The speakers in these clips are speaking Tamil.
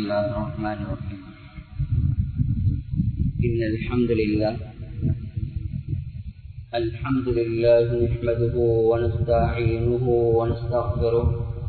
الله الرحمن الرحيم إن الحمد لله الحمد لله نحمده ونستعينه ونستغفره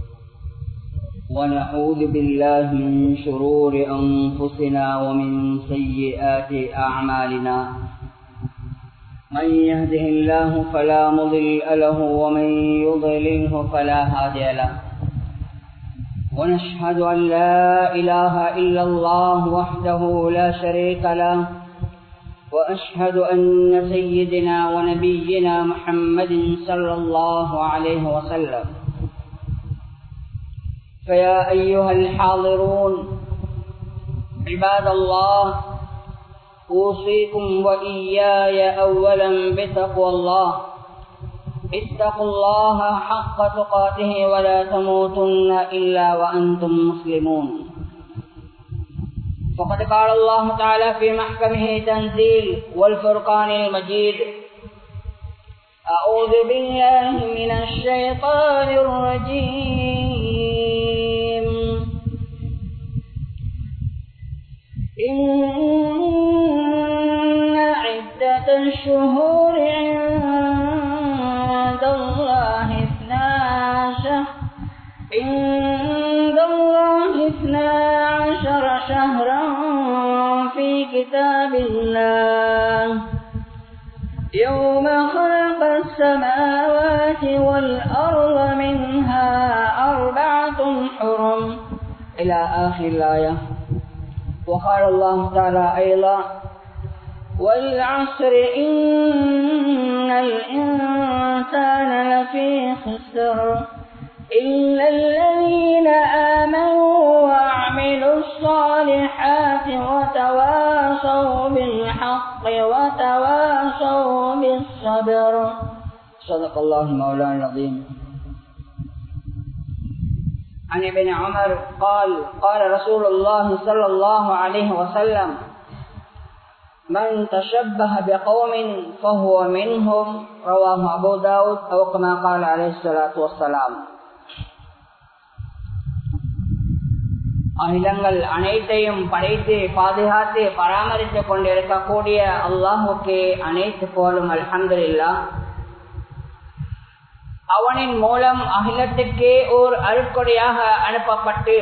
ونعوذ بالله من شرور أنفسنا ومن سيئات أعمالنا من يهده الله فلا مضل له ومن يضلله فلا هادي له ونشهد أن لا إله إلا الله وحده لا شريك له وأشهد أن سيدنا ونبينا محمد صلى الله عليه وسلم فيا أيها الحاضرون عباد الله أوصيكم وإياي أولا بتقوى الله اتقوا الله حق تقاته ولا تموتن إلا وأنتم مسلمون فقد قال الله تعالى في محكمه تنزيل والفرقان المجيد أعوذ بالله من الشيطان الرجيم إن عدة الشهور عند الله اثنا عشر عند الله اثنا عشر شهرا في كتاب الله يوم خلق السماوات والأرض منها أربعة حرم إلى آخر الآية وقال الله تعالى أيضا والعصر إن الإنسان لفي خسر إلا الذين آمنوا وعملوا الصالحات وتواصوا بالحق وتواصوا بالصبر صدق الله مولانا العظيم عن ابن عمر قال قال رسول الله صلى الله عليه وسلم من تشبه بقوم فهو منهم رواه أبو داود أو كما قال عليه الصلاة والسلام அகிலங்கள் அனைத்தையும் படைத்து பாதுகாத்து பராமரித்துக் கொண்டிருக்கக்கூடிய அல்லாஹுக்கு அனைத்து போலும் அல்ஹம்துல்லா அவனின் மூலம் அகிலத்துக்கே ஓர் அருட்கொடையாக அனுப்பப்பட்டு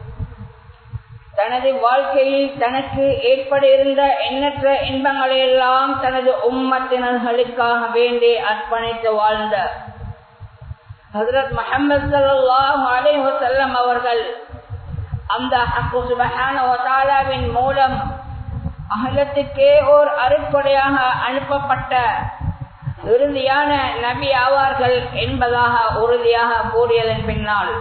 தனது வாழ்க்கையில் தனக்கு ஏற்பட இருந்த எண்ணற்ற இன்பங்களை எல்லாம் தனது உம்மத்தினர்களுக்காக வேண்டி அர்ப்பணித்து வாழ்ந்த ஹசரத் முகமது சல்லாஹ் அலைவசல்லம் அவர்கள் அந்த சுபஹானவின் மூலம் அகலத்துக்கே ஓர் அருட்கொடையாக அனுப்பப்பட்ட இறுதியான நபி ஆவார்கள் என்பதாக உறுதியாக கூறியதன் பின்னால்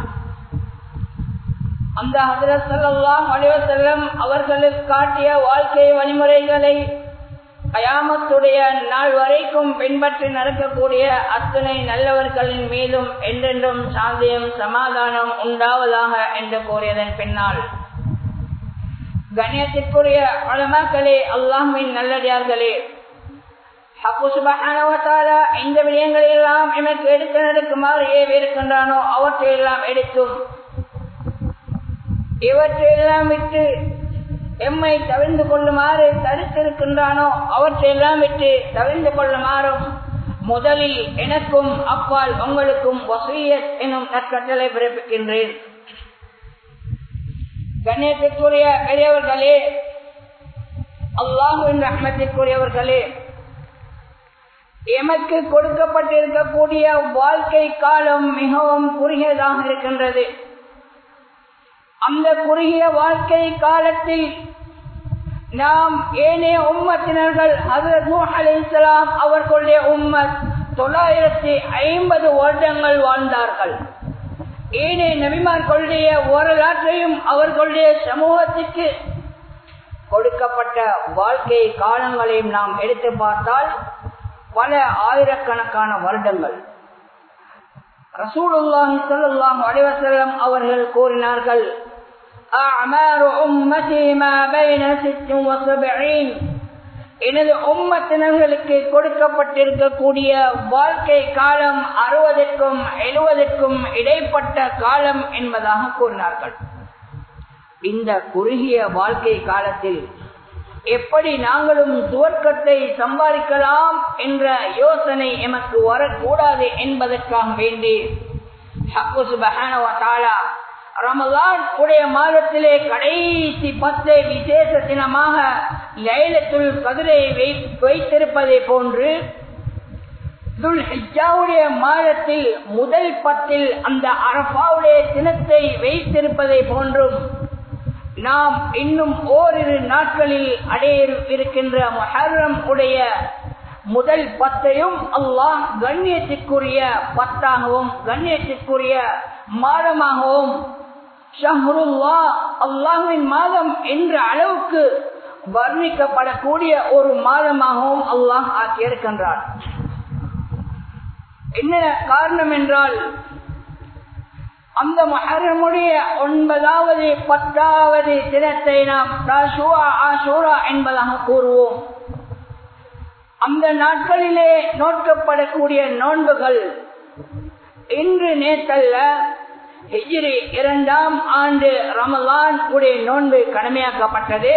அந்த ஹசரத் சல்லாஹ் அலிவசல்லம் அவர்களுக்கு காட்டிய வாழ்க்கை வழிமுறைகளை கயாமத்துடைய நாள் வரைக்கும் பின்பற்றி நடக்கக்கூடிய அத்தனை நல்லவர்களின் மீதும் என்றென்றும் சாந்தியம் சமாதானம் உண்டாவதாக என்று கூறியதன் பின்னால் கண்ணியத்திற்குரிய வளமாக்களே அல்லாஹின் நல்லடியார்களே இந்த விடயங்களை எல்லாம் எமக்கு எடுத்து நடக்குமாறு ஏவிருக்கின்றானோ அவற்றையெல்லாம் எடுத்தும் இவற்றையெல்லாம் விட்டு எம்மை தவிர்ந்து கொள்ளுமாறு தடுத்திருக்கின்றானோ அவற்றையெல்லாம் விட்டு தவிர்ந்து கொள்ளுமாறும் முதலில் எனக்கும் அப்பால் உங்களுக்கும் வசீயத் எனும் நற்கட்டளை பிறப்பிக்கின்றேன் கண்ணியத்திற்குரிய பெரியவர்களே அல்லாஹுவின் ரஹ்மத்திற்குரியவர்களே எமக்கு கொடுக்கப்பட்டிருக்கக்கூடிய வாழ்க்கை காலம் மிகவும் குறுகியதாக இருக்கின்றது அந்த குறுகிய வாழ்க்கை காலத்தில் நாம் ஏனைய உம்மத்தினர்கள் அலிஸ்லாம் அவர்களுடைய உம்மத் தொள்ளாயிரத்தி ஐம்பது வருடங்கள் வாழ்ந்தார்கள் ஏனைய நபிமார்களுடைய வரலாற்றையும் அவர்களுடைய சமூகத்திற்கு கொடுக்கப்பட்ட வாழ்க்கை காலங்களையும் நாம் எடுத்து பார்த்தால் பல ஆயிரக்கணக்கான வருடங்கள் ரசூலுல்லாஹி ஸல்லல்லாஹு அலைஹி வஸல்லம் அவர்கள் கூறினார்கள் அஅமாரு உம்மதி மா பைன 76 எனது உம்மத்தினர்களுக்கு கொடுக்கப்பட்டிருக்கக்கூடிய வாழ்க்கை காலம் அறுபதுக்கும் எழுபதுக்கும் இடைப்பட்ட காலம் என்பதாக கூறினார்கள் இந்த குறுகிய வாழ்க்கை காலத்தில் எப்படி நாங்களும் துவக்கத்தை சம்பாதிக்கலாம் என்ற யோசனை எமக்கு வரக்கூடாது என்பதற்காக வேண்டி ரமலான் உடைய மாதத்திலே கடைசி பத்தை விசேஷ தினமாக லைலத்துல் கதிரை வைத்திருப்பதை போன்று துல்ஹிஜாவுடைய மாதத்தில் முதல் பத்தில் அந்த அரபாவுடைய தினத்தை வைத்திருப்பதை போன்றும் நாம் இன்னும் ஓரிரு நாட்களில் அடைய இருக்கின்ற மஹர்ரம் உடைய முதல் பத்தையும் அல்லாஹ் கண்ணியத்திற்குரிய பத்தாகவும் கண்ணியத்திற்குரிய மாதமாகவும் ஷஹ்ருல்லா அல்லாஹின் மாதம் என்ற அளவுக்கு வர்ணிக்கப்படக்கூடிய ஒரு மாதமாகவும் அல்லாஹ் ஆக்கியிருக்கின்றார் என்ன காரணம் என்றால் அந்த மஹரமுடைய ஒன்பதாவது பத்தாவது தினத்தை நாம் ஆஷூரா என்பதாக கூறுவோம் அந்த நாட்களிலே நோக்கப்படக்கூடிய நோன்புகள் இன்று நேற்றல்ல ஹிஜ்ரி இரண்டாம் ஆண்டு ரமலான் உடைய நோன்பு கடமையாக்கப்பட்டது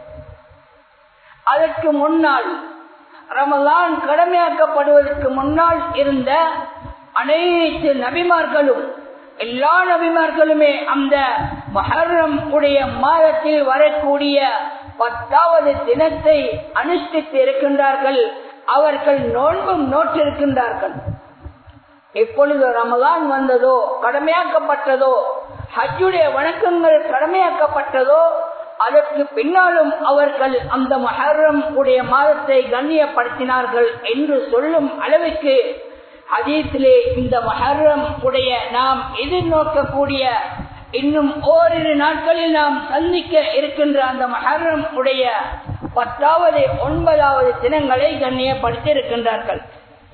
அதற்கு முன்னால் ரமலான் கடமையாக்கப்படுவதற்கு முன்னால் இருந்த அனைத்து நபிமார்களும் எல்லா நபிமார்களுமே அந்த மஹர்ரம் உடைய மாதத்தில் வரக்கூடிய பத்தாவது தினத்தை அனுஷ்டித்து இருக்கின்றார்கள் அவர்கள் நோன்பும் நோற்றிருக்கின்றார்கள் எப்பொழுது ரமலான் வந்ததோ கடமையாக்கப்பட்டதோ ஹஜ்ஜுடைய வணக்கங்கள் கடமையாக்கப்பட்டதோ அதற்கு பின்னாலும் அவர்கள் அந்த மஹர்ரம் உடைய மாதத்தை கண்ணியப்படுத்தினார்கள் என்று சொல்லும் அளவுக்கு அதீத்திலே இந்த மஹர்ரம் உடைய நாம் எதிர்நோக்கக்கூடிய இன்னும் ஓரிரு நாட்களில் நாம் சந்திக்க இருக்கின்ற அந்த மஹர்ரம் உடைய பத்தாவது ஒன்பதாவது தினங்களை கண்ணியப்படுத்தி இருக்கின்றார்கள்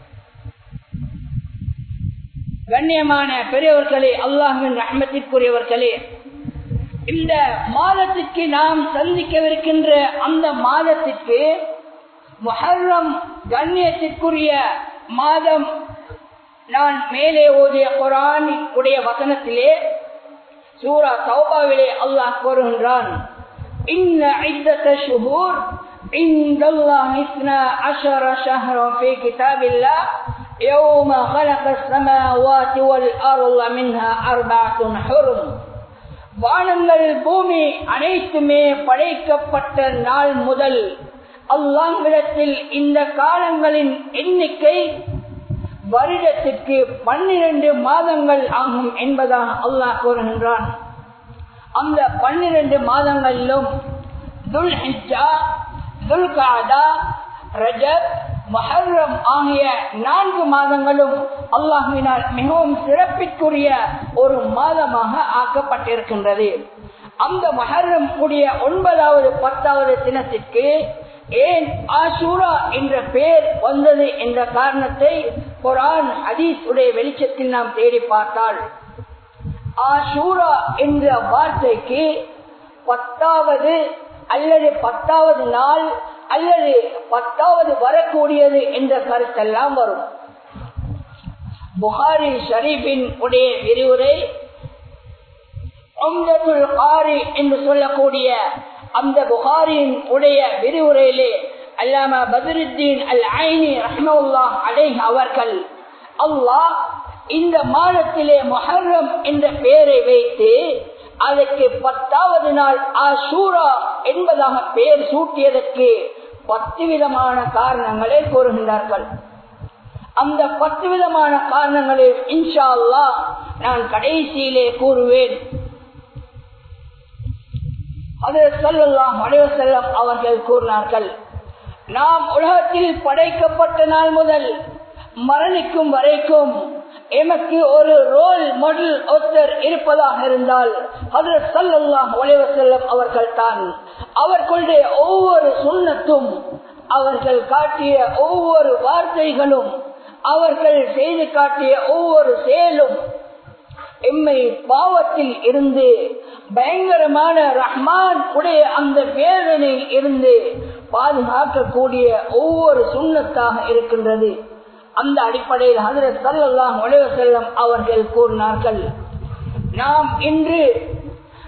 கண்ணியமான பெரியவர்களே அல்லாஹின் ரஹ்மத்திற்குரியவர்களே இந்த மாதத்திற்கு நாம் சந்திக்கவிருக்கின்ற அந்த மாதத்திற்கு மொஹர்ரம் கண்ணியத்திற்குரிய மாதம் நான் மேலே ஓதிய குரான் உடைய வசனத்திலே சூரா சௌபாவிலே அல்லாஹ் கூறுகின்றான் இன்ன ஐத்தத்த ஷுஹூர் عند الله اثنا عشر شهرا في كتاب الله يوم خلق السماوات والأرض منها أربعة حرم வானங்கள் பூமி அனைத்துமே படைக்கப்பட்ட நாள் முதல் அல்லாங்கிடத்தில் இந்த காலங்களின் எண்ணிக்கை வருடத்திற்கு பன்னிரண்டு மாதங்கள் ஆகும் என்பதாக அல்லாஹ் கூறுகின்றான் அந்த பன்னிரண்டு மாதங்களிலும் துல் ஹிஜா துல்காதா ரஜப் மஹர்ரம் ஆகிய நான்கு மாதங்களும் அல்லாஹினால் மிகவும் சிறப்பிற்குரிய ஒரு மாதமாக ஆக்கப்பட்டிருக்கின்றது அந்த மஹர்ரம் உடைய ஒன்பதாவது பத்தாவது தினத்திற்கு ஏன் ஆசூரா என்ற பெயர் வந்தது என்ற காரணத்தை குரான் ஹதீஸ் உடைய வெளிச்சத்தில் நாம் தேடி பார்த்தால் ஆசூரா என்ற வார்த்தைக்கு பத்தாவது அல்லது பத்தாவது நாள் அல்லது பத்தாவது வரக்கூடியது என்ற கருத்தெல்லாம் வரும் புகாரி ஷரீஃபின் உடைய விரிவுரை ஆரி என்று சொல்லக்கூடிய அந்த புகாரின் உடைய விரிவுரையிலே அல்லாம பதருத்தீன் அல் ஐனி ரஹ்மவுல்லா அலை அவர்கள் அல்லாஹ் இந்த மாதத்திலே மொஹர்ரம் என்ற பெயரை வைத்து அதற்கு பத்தாவது நாள் ஆசூரா என்பதாக பெயர் சூட்டியதற்கு பத்து விதமான காரணங்களை கூறுகின்றார்கள் அந்த பத்து விதமான காரணங்களில் இன்ஷா அல்லா நான் கடைசியிலே கூறுவேன் அது சொல்லலாம் செல்லம் அவர்கள் கூறினார்கள் நாம் உலகத்தில் படைக்கப்பட்ட நாள் முதல் மரணிக்கும் வரைக்கும் எமக்கு ஒரு ரோல் மாடல் ஒருத்தர் இருப்பதாக இருந்தால் அதில் சல்லாஹ் செல்லம் அவர்கள் தான் அவர்களுடைய ஒவ்வொரு சுண்ணத்தும் அவர்கள் காட்டிய ஒவ்வொரு வார்த்தைகளும் அவர்கள் செய்து காட்டிய ஒவ்வொரு செயலும் எம்மை பாவத்தில் இருந்து பயங்கரமான ரஹ்மான் உடைய அந்த வேதனையில் இருந்து பாதுகாக்கக்கூடிய ஒவ்வொரு சுண்ணத்தாக இருக்கின்றது அந்த அடிப்படையில் ஹசரத் சல்லாஹ் செல்லம் அவர்கள் கூறினார்கள் நாம் இன்று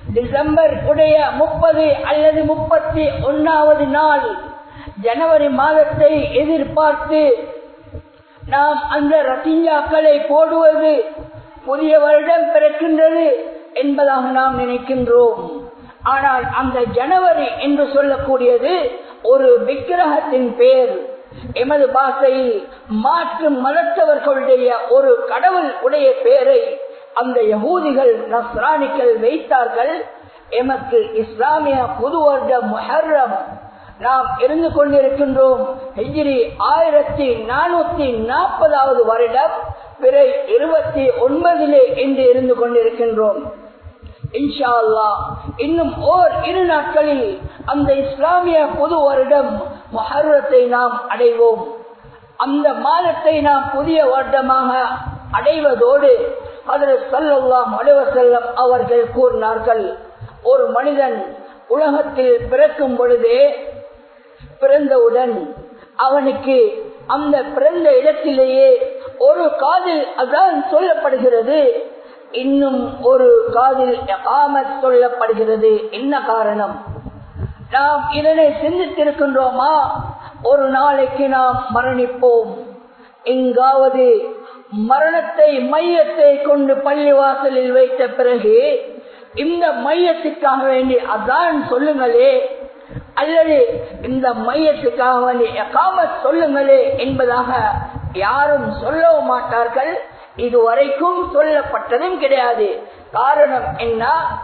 டிசம்பர் உடைய முப்பது அல்லது முப்பத்தி ஒன்னாவது நாள் ஜனவரி மாதத்தை எதிர்பார்த்து நாம் அந்த ரத்திஞ்சாக்களை போடுவது புதிய வருடம் பிறக்கின்றது என்பதாக நாம் நினைக்கின்றோம் ஆனால் அந்த ஜனவரி என்று சொல்லக்கூடியது ஒரு விக்கிரகத்தின் பேர் எமது பாஷையில் மாற்று மதத்தவர்களுடைய ஒரு கடவுள் உடைய பெயரை அந்த யகூதிகள் நஸ்ரானிகள் வைத்தார்கள் எமக்கு இஸ்லாமிய புது வருட முஹர்ரம் நாம் இருந்து கொண்டிருக்கின்றோம் ஹிஜ்ரி ஆயிரத்தி நானூத்தி நாற்பதாவது வருடம் பிறை இருபத்தி ஒன்பதிலே என்று இருந்து கொண்டிருக்கின்றோம் இன்ஷா அல்லா இன்னும் ஓர் இரு நாட்களில் அந்த இஸ்லாமிய புது வருடம் மொஹரத்தை நாம் அடைவோம் அந்த மாதத்தை நாம் புதிய வருடமாக அடைவதோடு அதில் சொல்லலாம் அடைவ செல்லம் அவர்கள் கூறினார்கள் ஒரு மனிதன் உலகத்தில் பிறக்கும் பொழுதே பிறந்தவுடன் அவனுக்கு அந்த பிறந்த இடத்திலேயே ஒரு காதில் அதான் சொல்லப்படுகிறது இன்னும் ஒரு காதில் காமத் சொல்லப்படுகிறது என்ன காரணம் நாம் இதனை சிந்தித்திருக்கின்றோமா ஒரு நாளைக்கு நாம் மரணிப்போம் எங்காவது மரணத்தை மையத்தை கொண்டு பள்ளிவாசலில் வைத்த பிறகு இந்த மையத்துக்காக வேண்டி அதான் சொல்லுங்களே அல்லது இந்த மையத்துக்காக வேண்டி எகாமத் சொல்லுங்களே என்பதாக யாரும் சொல்லவும் மாட்டார்கள் இதுவரைக்கும் சொல்லப்பட்டதும் கிடையாது காரணம் என்ன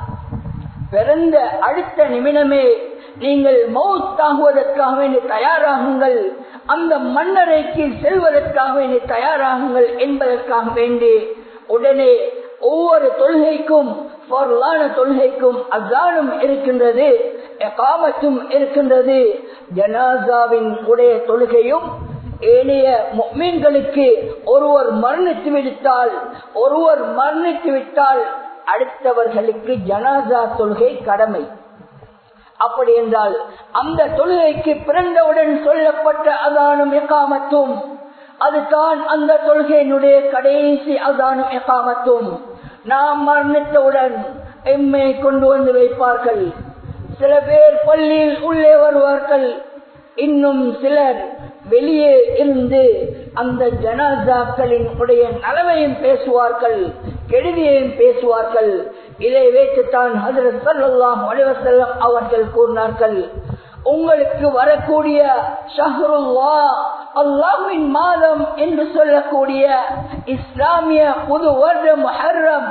பிறந்த அடுத்த நிமிடமே நீங்கள் மௌத்தாகுவதற்காக வேண்டி தயாராகுங்கள் அந்த மன்னரைக்கு செல்வதற்காக வேண்டி தயாராகுங்கள் என்பதற்காக வேண்டி உடனே ஒவ்வொரு தொழுகைக்கும் பொருளான தொழுகைக்கும் அசானும் இருக்கின்றது காமத்தும் இருக்கின்றது ஜனாசாவின் உடைய தொழுகையும் ஏனைய மீன்களுக்கு ஒருவர் மரணித்து விட்டால் ஒருவர் மரணித்து விட்டால் அடுத்தவர்களுக்கு ஜனாசா தொழுகை கடமை அப்படி என்றால் அந்த தொழுகைக்கு பிறந்தவுடன் சொல்லப்பட்ட அதானும் எக்காமத்தும் அதுதான் அந்த தொழுகையினுடைய கடைசி அதானும் எக்காமத்தும் நாம் மரணித்தவுடன் எம்மை கொண்டு வந்து வைப்பார்கள் சில பேர் பள்ளியில் உள்ளே வருவார்கள் இன்னும் சிலர் வெளியே இருந்து அந்த ஜனாசாக்களின் உடைய நலவையும் பேசுவார்கள் கெடுதியையும் பேசுவார்கள் இதை வைத்துத்தான் ஹசரத் சல்லாஹ் அலிவசல்லம் அவர்கள் கூறினார்கள் உங்களுக்கு வரக்கூடிய ஷஹருல்லா அல்லாஹின் மாதம் என்று சொல்லக்கூடிய இஸ்லாமிய புது வருட முஹர்ரம்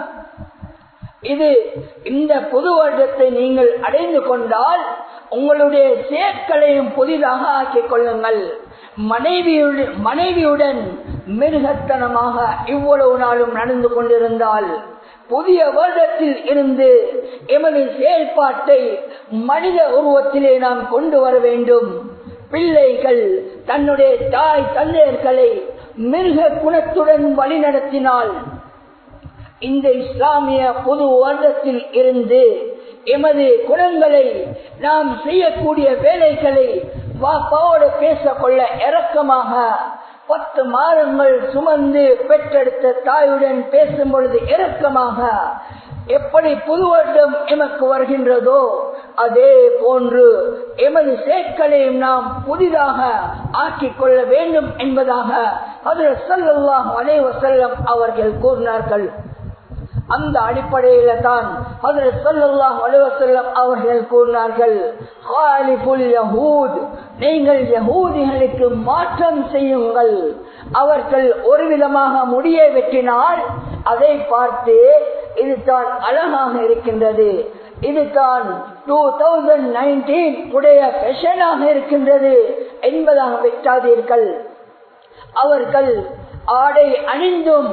இது இந்த புது வருடத்தை நீங்கள் அடைந்து கொண்டால் உங்களுடைய சேர்க்களையும் புதிதாக ஆக்கிக் கொள்ளுங்கள் மனைவியுடன் மனைவியுடன் மிருகத்தனமாக இவ்வளவு நாளும் நடந்து கொண்டிருந்தால் புதிய வருடத்தில் இருந்து எமது செயல்பாட்டை மனித உருவத்திலே நாம் கொண்டு வர வேண்டும் பிள்ளைகள் தன்னுடைய தாய் தந்தையர்களை மிருக குணத்துடன் வழிநடத்தினால் இந்த இஸ்லாமிய பொது வருடத்தில் இருந்து எமது குணங்களை நாம் செய்யக்கூடிய வேலைகளை வாப்பாவோடு பேசக்கொள்ள இறக்கமாக பத்து மாதங்கள் சுமந்து பெற்றெடுத்த தாயுடன் பேசும் பொழுது இறக்கமாக எப்படி புது வருடம் எமக்கு வருகின்றதோ அதே போன்று எமது சேக்களையும் நாம் புதிதாக ஆக்கிக் கொள்ள வேண்டும் என்பதாக அதில் சொல்லலாம் அலைவ செல்லம் அவர்கள் கூறினார்கள் அந்த அடிப்படையில தான் அதில் சொல்லலாம் அலுவலம் அவர்கள் கூறினார்கள் நீங்கள் யகூதிகளுக்கு மாற்றம் செய்யுங்கள் அவர்கள் ஒரு விதமாக முடிய வெட்டினால் அதை பார்த்து இதுதான் அழகாக இருக்கின்றது இதுதான் டூ தௌசண்ட் நைன்டீன் உடைய ஃபெஷனாக இருக்கின்றது என்பதாக வெட்டாதீர்கள் அவர்கள் ஆடை அணிந்தும்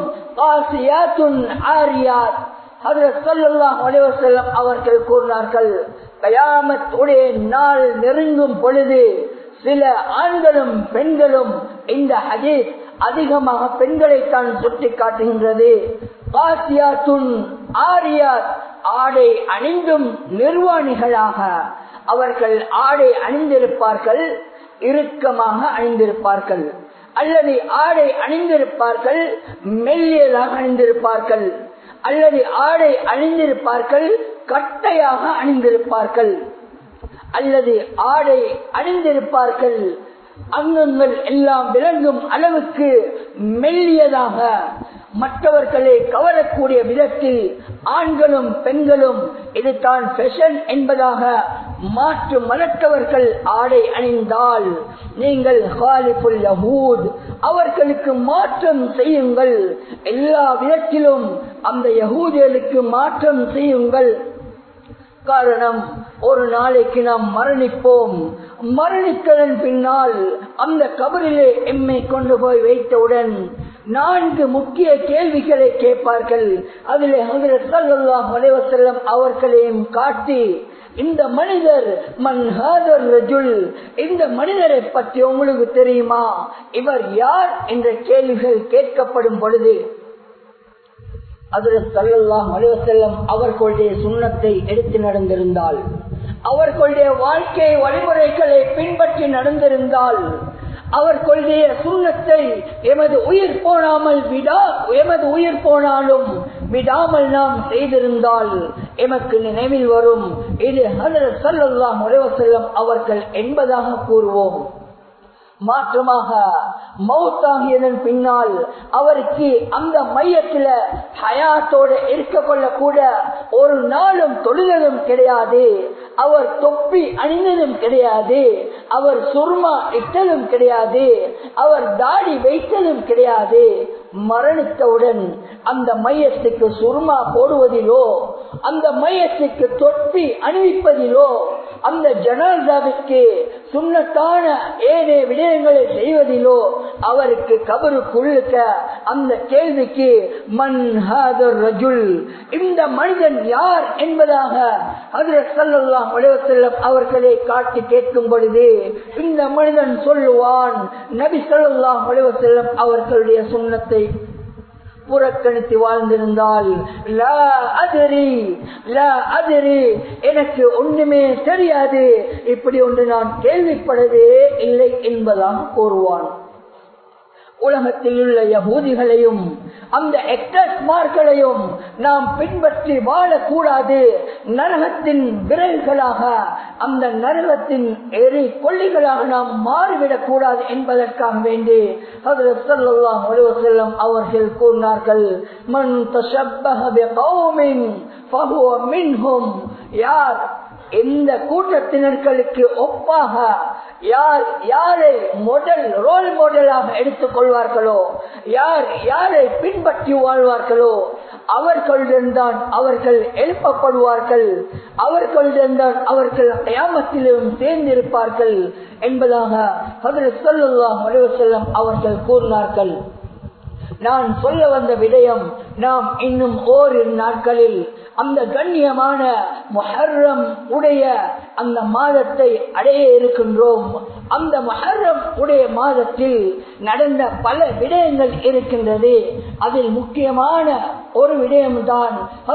அவர்கள் கூறினார்கள் கயாமத் உடைய நாள் நெருங்கும் பொழுது சில ஆண்களும் பெண்களும் இந்த ஹதீஸ் அதிகமாக பெண்களைத்தான் சுட்டி காட்டுகின்றது ஆடை அணிந்தும் நிர்வாணிகளாக அவர்கள் ஆடை அணிந்திருப்பார்கள் இறுக்கமாக அணிந்திருப்பார்கள் அல்லது ஆடை அணிந்திருப்பார்கள் மெல்லியதாக அணிந்திருப்பார்கள் அல்லது ஆடை அணிந்திருப்பார்கள் கட்டையாக அணிந்திருப்பார்கள் அல்லது ஆடை அணிந்திருப்பார்கள் அங்கங்கள் எல்லாம் விளங்கும் அளவுக்கு மெல்லியதாக மற்றவர்களை கவரக்கூடிய விதத்தில் ஆண்களும் பெண்களும் இதுதான் ஃபெஷன் என்பதாக மாற்று மலட்டவர்கள் ஆடை அணிந்தால் நீங்கள் ஹாலிபுல் யஹூத் அவர்களுக்கு மாற்றம் செய்யுங்கள் எல்லா விதத்திலும் அந்த யகூதிகளுக்கு மாற்றம் செய்யுங்கள் காரணம் ஒரு நாளைக்கு நாம் மரணிப்போம் மரணித்ததன் பின்னால் அந்த கபரிலே எம்மை கொண்டு போய் வைத்தவுடன் நான்கு முக்கிய கேள்விகளை கேட்பார்கள் அதிலே செல்லம் அவர்களையும் காட்டி இந்த மனிதர் மன்ஹாதர் ரஜுல் இந்த மனிதரை பற்றி உங்களுக்கு தெரியுமா இவர் யார் என்ற கேள்விகள் கேட்கப்படும் பொழுது அதில் சல்லல்லாஹ் அலுவலம் அவர்களுடைய சுண்ணத்தை எடுத்து நடந்திருந்தால் அவர்களுடைய வாழ்க்கை வழிமுறைகளை பின்பற்றி நடந்திருந்தால் அவர்களுடைய சுண்ணத்தை எமது உயிர் போனாமல் விடா எமது உயிர் போனாலும் விடாமல் நாம் செய்திருந்தால் எமக்கு நினைவில் வரும் இது ஹதரத் சல்லல்லாஹ் அலுவலம் அவர்கள் என்பதாக கூறுவோம் மாற்றமாக மௌத்தாகியதன் பின்னால் அவருக்கு அந்த மையத்துல ஹயாத்தோட இருக்க கொள்ளக்கூட ஒரு நாளும் தொழிலும் கிடையாது அவர் தொப்பி அணிந்ததும் கிடையாது அவர் சுர்மா இட்டதும் கிடையாது அவர் தாடி வைத்ததும் கிடையாது மரணித்தவுடன் அந்த மையத்துக்கு சுர்மா போடுவதிலோ அந்த மையத்துக்கு தொப்பி அணிவிப்பதிலோ அந்த ஜனாதாவிற்கு சுண்ணத்தான ஏனே விடயங்களை செய்வதிலோ அவருக்கு கபருக்குள்ளுக்க அந்த கேள்விக்கு மன்ஹாதர் ரஜுல் இந்த மனிதன் யார் என்பதாக அதில் சொல்லலாம் செல்லம் அவர்களை காட்டி கேட்கும் பொழுது இந்த மனிதன் சொல்லுவான் நபி சொல்லலாம் செல்லம் அவர்களுடைய சுண்ணத்தை புறக்கணித்து வாழ்ந்திருந்தால் எனக்கு ஒண்ணுமே தெரியாது இப்படி ஒன்று நான் கேள்விப்படவே இல்லை என்பதாக கூறுவான் உலகத்தில் உள்ள யகூதிகளையும் அந்த எக்டஸ்மார்களையும் நாம் பின்பற்றி வாழக்கூடாது நரகத்தின் விரல்களாக அந்த நரகத்தின் எரி கொள்ளிகளாக நாம் மாறிவிடக் கூடாது என்பதற்காக வேண்டி செல்லம் அவர்கள் கூறினார்கள் மண் யார் எந்த கூட்டத்தினர்களுக்கு ஒப்பாக யார் யாரை மாடல் ரோல் மாடலாக எடுத்துக் கொள்வார்களோ யார் யாரை பின்பற்றி வாழ்வார்களோ அவர்களுடன் தான் அவர்கள் எழுப்பப்படுவார்கள் அவர்களுடன் தான் அவர்கள் கயாமத்திலும் சேர்ந்திருப்பார்கள் என்பதாக செல்லம் அவர்கள் கூறினார்கள் நான் சொல்ல வந்த விடயம் நாம் இன்னும் ஓரிரு நாட்களில் அந்த கண்ணியமான மொஹர்ரம் உடைய அந்த மாதத்தை அடைய இருக்கின்றோம் அந்த மொஹர்ரம் உடைய மாதத்தில் நடந்த பல விடயங்கள் இருக்கின்றது அதில் முக்கியமான ஒரு விடயம்தான்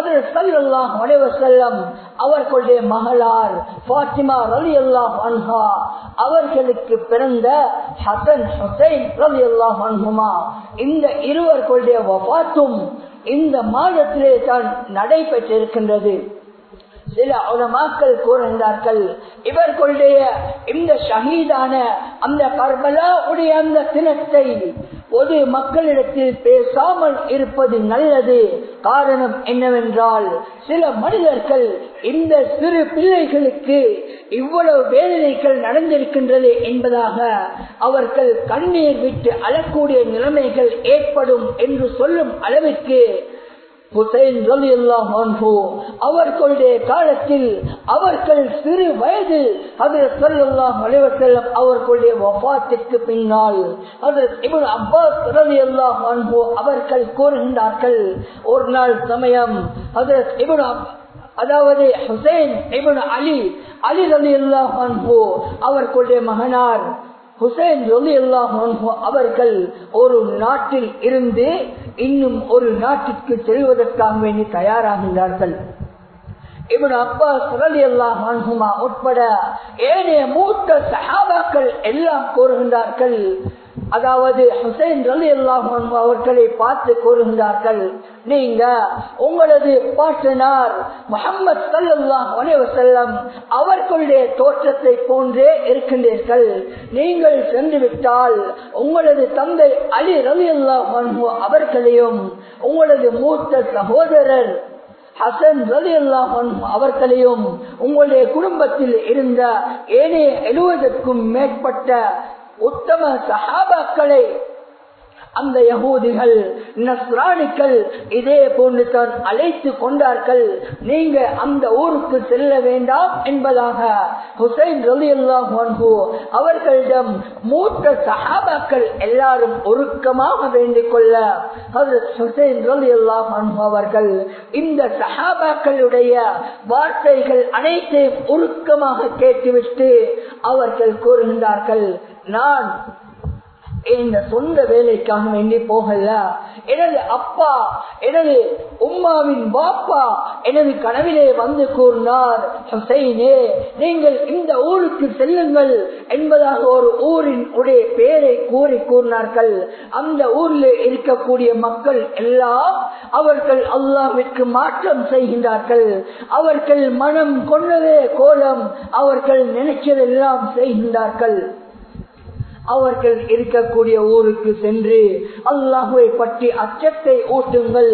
செல்லம் அவர்களுடைய மகளார் பாத்திமா ரலி அல்லாஹ் அன்ஹா அவர்களுக்கு பிறந்த ஹசன் ஹுசைன் ரலி அல்லாஹ் அன்ஹுமா இந்த இருவர்களுடைய வபாத்தும் இந்த மாதத்திலே தான் நடைபெற்றிருக்கின்றது சில உலமாக்கள் கூறுகின்றார்கள் இவர்களுடைய இந்த ஷஹீதான அந்த கர்பலா உடைய அந்த தினத்தை பொது மக்களிடத்தில் பேசாமல் இருப்பது நல்லது காரணம் என்னவென்றால் சில மனிதர்கள் இந்த சிறு பிள்ளைகளுக்கு இவ்வளவு வேதனைகள் நடந்திருக்கின்றது என்பதாக அவர்கள் கண்ணீர் விட்டு அழக்கூடிய நிலைமைகள் ஏற்படும் என்று சொல்லும் அளவிற்கு ஹுசைன் ரலி அவர்களுடைய காலத்தில் அவர்கள் சிறு வயதில் அதில் சொல்லலாம் அலைவசல்லம் அவர்களுடைய வபாத்திற்கு பின்னால் அதில் இவன் அப்பாஸ் ரலி அல்லாஹ் அன்பு அவர்கள் கூறுகின்றார்கள் ஒரு நாள் சமயம் அதில் இவன் அதாவது ஹுசைன் இவன் அலி அலி ரலி அல்லாஹ் அன்பு அவர்களுடைய மகனார் ஹுசைன் ரலி அல்லாஹ் அவர்கள் ஒரு நாட்டில் இருந்து இன்னும் ஒரு நாட்டிற்கு செல்வதற்காக வேண்டி தயாராகின்றார்கள் இவன் அப்பா சுரலி அல்லாஹ் உட்பட ஏனைய மூத்த சஹாபாக்கள் எல்லாம் கூறுகின்றார்கள் அதாவது ஹுசைன் ரலி அல்லாஹன் அவர்களை பார்த்து கூறுகின்றார்கள் நீங்க உங்களது பாட்டனார் முகமது சல்லாஹ் அலைவசல்லம் அவர்களுடைய தோற்றத்தை போன்றே இருக்கின்றீர்கள் நீங்கள் சென்று விட்டால் உங்களது தந்தை அலி ரலி அல்லாஹ் அவர்களையும் உங்களது மூத்த சகோதரர் ஹசன் ரலி அல்லாஹன் அவர்களையும் உங்களுடைய குடும்பத்தில் இருந்த ஏனைய எழுவதற்கும் மேற்பட்ட உத்தம சஹாபாக்களை அந்த யகூதிகள் நஸ்ரானிகள் இதே போன்று தான் அழைத்து கொண்டார்கள் நீங்க அந்த ஊருக்கு செல்ல வேண்டாம் என்பதாக ஹுசைன் ரலி அல்லாஹு அவர்களிடம் மூத்த சஹாபாக்கள் எல்லாரும் ஒருக்கமாக வேண்டிக் கொள்ள ஹுசைன் ரலி அல்லாஹு அவர்கள் இந்த சஹாபாக்களுடைய வார்த்தைகள் அனைத்தையும் உருக்கமாக கேட்டுவிட்டு அவர்கள் கூறுகின்றார்கள் நான் இந்த சொந்த வேலைக்காக வேண்டி போகல எனது அப்பா எனது உம்மாவின் பாப்பா எனது கனவிலே வந்து கூறினார் ஹுசைனே நீங்கள் இந்த ஊருக்கு செல்லுங்கள் என்பதாக ஒரு ஊரின் உடைய பெயரை கூறி கூறினார்கள் அந்த ஊரில் இருக்கக்கூடிய மக்கள் எல்லாம் அவர்கள் அல்லாவிற்கு மாற்றம் செய்கின்றார்கள் அவர்கள் மனம் கொண்டதே கோலம் அவர்கள் நினைச்சதெல்லாம் செய்கின்றார்கள் அவர்கள் இருக்கக்கூடிய ஊருக்கு சென்று அல்லாஹுவை பற்றி அச்சத்தை ஊட்டுங்கள்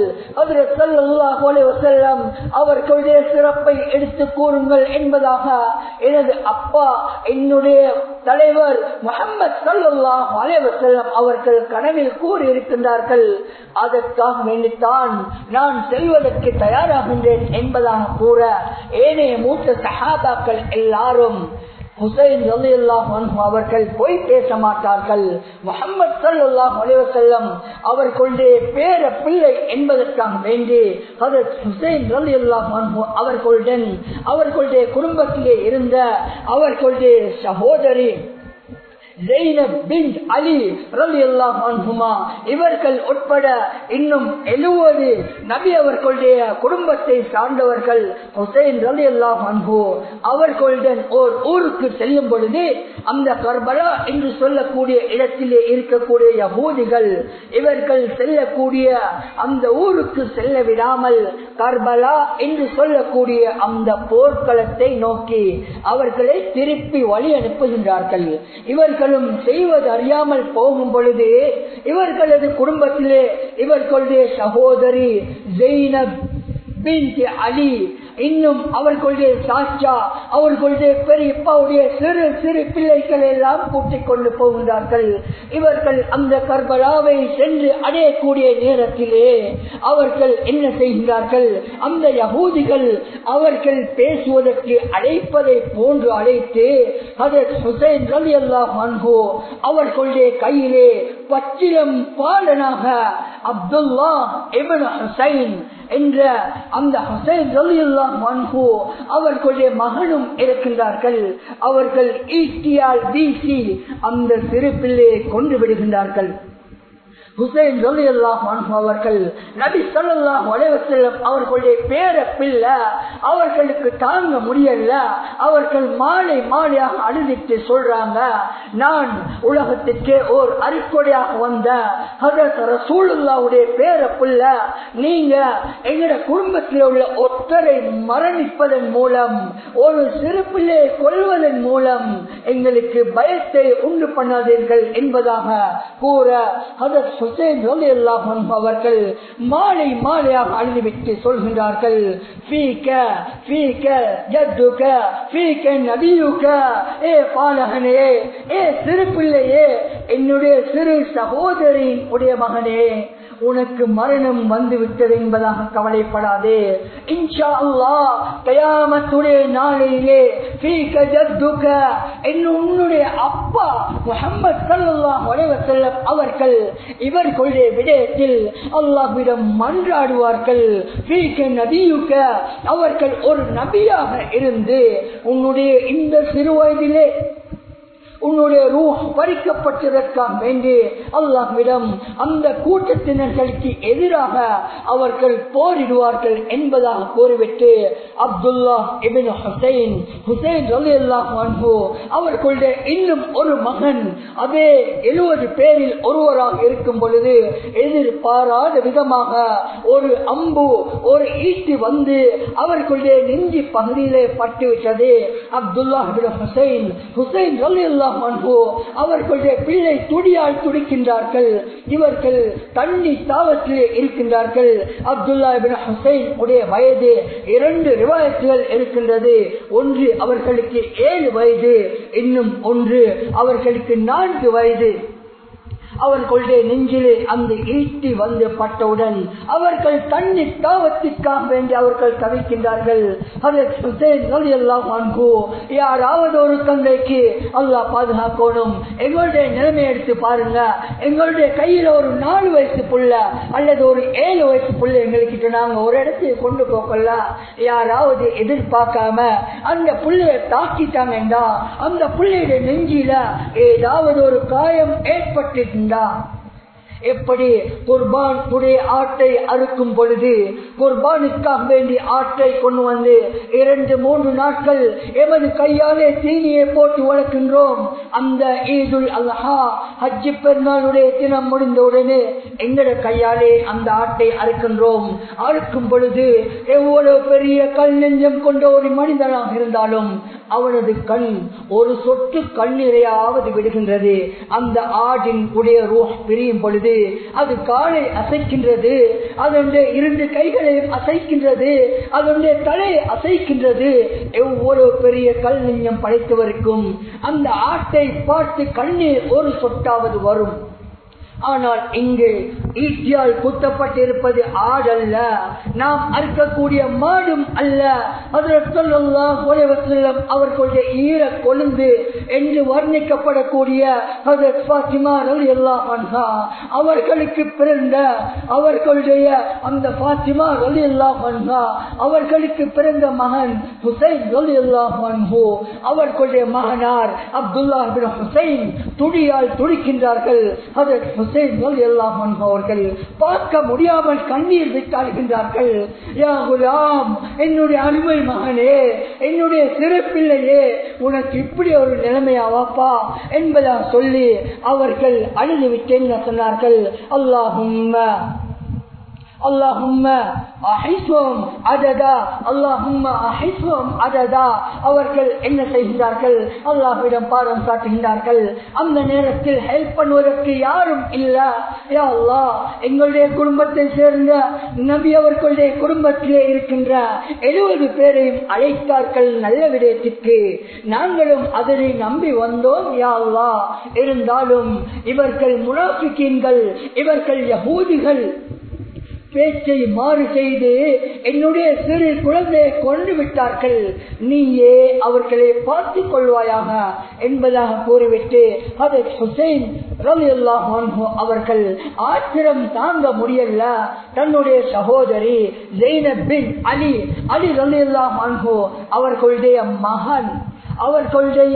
வசல்லம் அவர்களுடைய சிறப்பை எடுத்து கூறுங்கள் என்பதாக எனது அப்பா என்னுடைய தலைவர் முகமது சல்லாஹ் அலைவசல்லம் அவர்கள் கனவில் கூறியிருக்கின்றார்கள் அதற்காக வேண்டித்தான் நான் செல்வதற்கு தயாராகின்றேன் என்பதாக கூற ஏனைய மூத்த சகாபாக்கள் எல்லாரும் ஹுசைன் அவர்கள் போய் பேச மாட்டார்கள் முகமது சல்லாஹ் அலைவசல்லம் அவர்களுடைய பேர பிள்ளை என்பதற்காக வேண்டி ஹுசைன் அவர்களுடன் அவர்களுடைய குடும்பத்திலே இருந்த அவர்களுடைய சகோதரி இவர்கள் உட்பட இன்னும் எழுவது நபி அவர்களுடைய குடும்பத்தை சார்ந்தவர்கள் ஹுசைன் ரலி அல்லாஹ் அன்பு அவர்களுடன் ஓர் ஊருக்கு செல்லும் பொழுது அந்த கர்பலா என்று சொல்லக்கூடிய இடத்திலே இருக்கக்கூடிய யகூதிகள் இவர்கள் செல்லக்கூடிய அந்த ஊருக்கு செல்ல விடாமல் கர்பலா என்று சொல்லக்கூடிய அந்த போர்க்களத்தை நோக்கி அவர்களை திருப்பி வழி அனுப்புகின்றார்கள் இவர்களும் செய்வது அறியாமல் போகும் பொழுது இவர்களது குடும்பத்திலே இவர்களுடைய சகோதரி ஜெயினப் அலி இன்னும் அவர்களுடைய சாச்சா அவர்களுடைய பெரியப்பாவுடைய சிறு சிறு பிள்ளைகள் எல்லாம் கூட்டிக் கொண்டு போகின்றார்கள் இவர்கள் அந்த கர்பலாவை சென்று அடையக்கூடிய நேரத்திலே அவர்கள் என்ன செய்கின்றார்கள் அந்த யகூதிகள் அவர்கள் பேசுவதற்கு அழைப்பதை போன்று அழைத்து அதற்கு ஹுசைன் ரலி அல்லாஹ் அவர்களுடைய கையிலே பச்சிலம் பாலனாக அப்துல்லா இபன் ஹுசைன் என்ற அந்த ஹுசைன் ரலியுல்லாஹ் அன்ஹு அவர்களுடைய மகனும் இருக்கின்றார்கள் அவர்கள் ஈட்டியால் வீசி அந்த சிறு பிள்ளையை கொண்டு விடுகின்றார்கள் ஹுசைன் ரலி அல்லாஹ் அவர்கள் நபி சொல்லாஹ் செல்லம் அவர்களுடைய பேர பிள்ளை அவர்களுக்கு தாங்க முடியல அவர்கள் மாலை மாலையாக அழுதிட்டு சொல்றாங்க நான் உலகத்திற்கே ஓர் அரிக்கொடையாக வந்த ரசூலுல்லாவுடைய பேர பிள்ளை நீங்க எங்கட குடும்பத்தில் உள்ள ஒத்தரை மரணிப்பதன் மூலம் ஒரு சிறு பிள்ளையை கொள்வதன் மூலம் எங்களுக்கு பயத்தை உண்டு பண்ணாதீர்கள் என்பதாக கூற ஹதரத் ஹுசைன் ரலியல்லாஹு அன்ஹு அவர்கள் மாலை மாலையாக அழுதுவிட்டு சொல்கின்றார்கள் ஃபீக ஃபீக ஜத்துக ஃபீக நபியுக ஏ பாலகனே ஏ சிறு பிள்ளையே என்னுடைய சிறு சகோதரியின் உடைய மகனே உனக்கு மரணம் வந்து விட்டது என்பதாக கவலைப்படாதே இன்ஷா அல்லாஹ் கயாமத்துடைய நாளையிலே ஃபீக ஜத்துக இன்னும் உன்னுடைய அப்பா முஹம்மது ஸல்லல்லாஹு அலைஹி வஸல்லம் அவர்கள் இவர்களுடைய விடயத்தில் அல்லாஹ்விடம் மன்றாடுவார்கள் ஃபீக நபியுக அவர்கள் ஒரு நபியாக இருந்து உன்னுடைய இந்த சிறு வயதிலே உன்னுடைய ரூ பறிக்கப்பட்டதற்காக வேண்டி அல்லாஹ்விடம் அந்த கூட்டத்தினர்களுக்கு எதிராக அவர்கள் போரிடுவார்கள் என்பதாக கூறிவிட்டு அப்துல்லா இபின் ஹுசைன் ஹுசைன் ரலி அல்லாஹு அவர்களுடைய இன்னும் ஒரு மகன் அதே எழுபது பேரில் ஒருவராக இருக்கும் பொழுது எதிர்பாராத விதமாக ஒரு அம்பு ஒரு ஈட்டி வந்து அவர்களுடைய நெஞ்சி பகுதியிலே பட்டுவிட்டது அப்துல்லா ஹுசைன் ஹுசைன் ரலி அல்லாஹு அவர்களுடைய பிள்ளை துடியால் துடிக்கின்றார்கள் இவர்கள் தண்ணி தாவத்திலே இருக்கின்றார்கள் அப்துல்லா இபின் ஹுசைன் உடைய வயது இரண்டு ரிவாயத்துகள் இருக்கின்றது ஒன்று அவர்களுக்கு ஏழு வயது இன்னும் ஒன்று அவர்களுக்கு நான்கு வயது அவர்களுடைய நெஞ்சிலே அந்த ஈட்டி வந்து பட்டவுடன் அவர்கள் தண்ணி தாவத்திற்காக வேண்டி அவர்கள் தவிக்கின்றார்கள் யாராவது ஒரு தந்தைக்கு அல்லாஹ் பாதுகாக்கணும் எங்களுடைய நிலைமை எடுத்து பாருங்க எங்களுடைய கையில ஒரு நாலு வயசு புள்ள அல்லது ஒரு ஏழு வயசு புள்ள எங்களுக்கு நாங்க ஒரு இடத்துக்கு கொண்டு போகல யாராவது எதிர்பார்க்காம அந்த புள்ளைய தாக்கிட்டாங்கன்னா அந்த புள்ளையுடைய நெஞ்சில ஏதாவது ஒரு காயம் ஏற்பட்டிருந்தா எப்படி குர்பான் உடைய ஆட்டை அறுக்கும் பொழுது குர்பானுக்காக வேண்டி ஆட்டை கொண்டு வந்து இரண்டு மூன்று நாட்கள் எமது கையாலே தீனியை போட்டு வளர்க்கின்றோம் அந்த ஈதுல் அல்லஹா ஹஜ்ஜி பெருநாளுடைய தினம் முடிந்தவுடனே எங்கட கையாலே அந்த ஆட்டை அறுக்கின்றோம் அறுக்கும் பொழுது எவ்வளவு பெரிய கல் நெஞ்சம் கொண்ட ஒரு மனிதனாக இருந்தாலும் அவனது கண் ஒரு சொட்டு கண்ணீரையாவது விடுகின்றது அந்த ஆடின் உடைய ரூஹ் பிரியும் பொழுது அது காலை அசைக்கின்றது அதனுடைய இரண்டு கைகளையும் அசைக்கின்றது அதனுடைய தலையை அசைக்கின்றது எவ்வளவு பெரிய கல் நெஞ்சம் படைத்தவருக்கும் அந்த ஆட்டை பார்த்து கண்ணீர் ஒரு சொட்டாவது வரும் ஆனால் இங்கு ஈட்டியால் குத்தப்பட்டிருப்பது ஆடல்ல நாம் அறுக்கக்கூடிய மாடும் அல்ல அதில் அவர்களுடைய ஈர கொழுந்து என்று வர்ணிக்கப்படக்கூடிய அவர்களுக்கு பிறந்த அவர்களுடைய அந்த பாத்திமா ரலி அல்லா அவர்களுக்கு பிறந்த மகன் ஹுசைன் ரலி அல்லா அவர்களுடைய மகனார் அப்துல்லா ஹுசைன் துடியால் துடிக்கின்றார்கள் அதற்கு ஹுசைன் எல்லாம் அவர்கள் பார்க்க முடியாமல் கண்ணீர் விட்டாளுகின்றார்கள் யா குலாம் என்னுடைய அருமை மகனே என்னுடைய சிறு பிள்ளையே உனக்கு இப்படி ஒரு நிலைமையாவாப்பா என்பதா சொல்லி அவர்கள் அழுது விட்டேன் சொன்னார்கள் அல்லாஹும் اللهم அஹிஸ்வம் அததா அல்லாஹும்ம அஹிஸ்வம் அததா அவர்கள் என்ன செய்கின்றார்கள் அல்லாஹ்விடம் பாடம் காட்டுகின்றார்கள் அந்த நேரத்தில் ஹெல்ப் பண்ணுவதற்கு யாரும் இல்ல யா அல்லாஹ் எங்களுடைய குடும்பத்தை சேர்ந்த நபி அவர்களுடைய குடும்பத்திலே இருக்கின்ற எழுபது பேரையும் அழைத்தார்கள் நல்ல விடயத்திற்கு நாங்களும் அதனை நம்பி வந்தோம் யா அல்லாஹ் இருந்தாலும் இவர்கள் முனாஃபிக்கீன்கள் இவர்கள் யகூதிகள் பேச்சை மாறு செய்து என்னுடைய சிறு குழந்தையை கொண்டு விட்டார்கள் நீயே அவர்களை பார்த்துக் கொள்வாயாக என்பதாக கூறிவிட்டு அதை ஹுசைன் ரவி அவர்கள் ஆத்திரம் தாங்க முடியல தன்னுடைய சகோதரி ஜெயினப் பின் அலி அலி ரலி அல்லாஹ் அவர்களுடைய மகன் அவர்களுடைய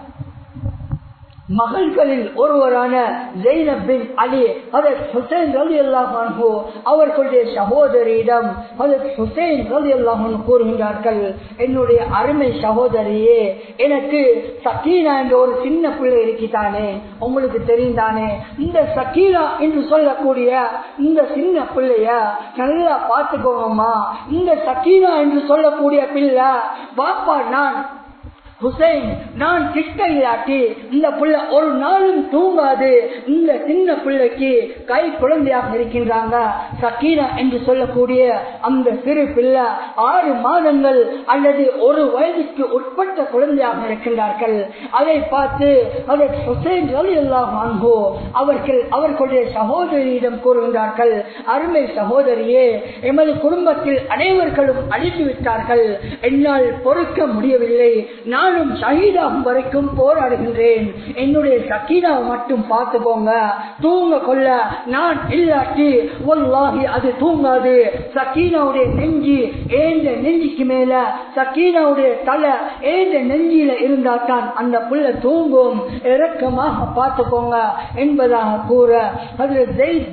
மகள்களில் ஒருவரான ஜெயினப் பின் அலி ஹதத் ஹுசைன் ரலி அல்லாஹு அவர்களுடைய சகோதரியிடம் ஹதத் ஹுசைன் ரலி அல்லாஹன் கூறுகின்றார்கள் என்னுடைய அருமை சகோதரியே எனக்கு சக்கீனா என்ற ஒரு சின்ன பிள்ளை இருக்கித்தானே உங்களுக்கு தெரிந்தானே இந்த சக்கீனா என்று சொல்லக்கூடிய இந்த சின்ன பிள்ளைய நல்லா பார்த்துக்கோங்கம்மா இந்த சக்கீனா என்று சொல்லக்கூடிய பிள்ளை பாப்பா நான் ஹுசைன் நான் கிட்ட இல்லாட்டி இந்த பிள்ளை ஒரு நாளும் தூங்காது இந்த சின்ன பிள்ளைக்கு கை குழந்தையாக இருக்கின்றாங்க சக்கீனா என்று சொல்லக்கூடிய அந்த சிறு பிள்ளை ஆறு மாதங்கள் அல்லது ஒரு வயதுக்கு உட்பட்ட குழந்தையாக இருக்கின்றார்கள் அதை பார்த்து அதை ஹுசைன் ரலி எல்லாம் வாங்கோ அவர்கள் அவர்களுடைய சகோதரியிடம் கூறுகின்றார்கள் அருமை சகோதரியே எமது குடும்பத்தில் அனைவர்களும் அழித்து விட்டார்கள் என்னால் பொறுக்க முடியவில்லை நான் நானும் ஷஹீதாகும் வரைக்கும் போராடுகின்றேன் என்னுடைய சக்கீனாவை மட்டும் பார்த்து போங்க தூங்க கொள்ள நான் இல்லாட்டி வல்லாஹி அது தூங்காது சக்கீனாவுடைய நெஞ்சு ஏந்த நெஞ்சுக்கு மேல சக்கீனாவுடைய தலை ஏந்த நெஞ்சில இருந்தா தான் அந்த புள்ள தூங்கும் இறக்கமாக பார்த்துக்கோங்க என்பதாக கூற அது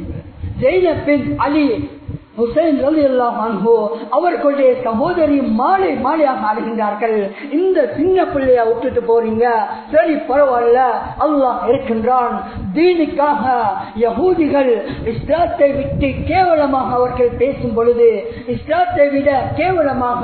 ஜெயினபின் அலி ஹுசைன் ரலி அல்லாஹோ அவர்களுடைய சகோதரி மாலை மாலையாக ஆடுகின்றார்கள் இந்த சின்ன பிள்ளைய விட்டுட்டு போறீங்க சரி பரவாயில்ல அல்லாஹ் இருக்கின்றான் தீனுக்காக யகூதிகள் இஸ்லாத்தை விட்டு கேவலமாக அவர்கள் பேசும் பொழுது இஸ்லாத்தை விட கேவலமாக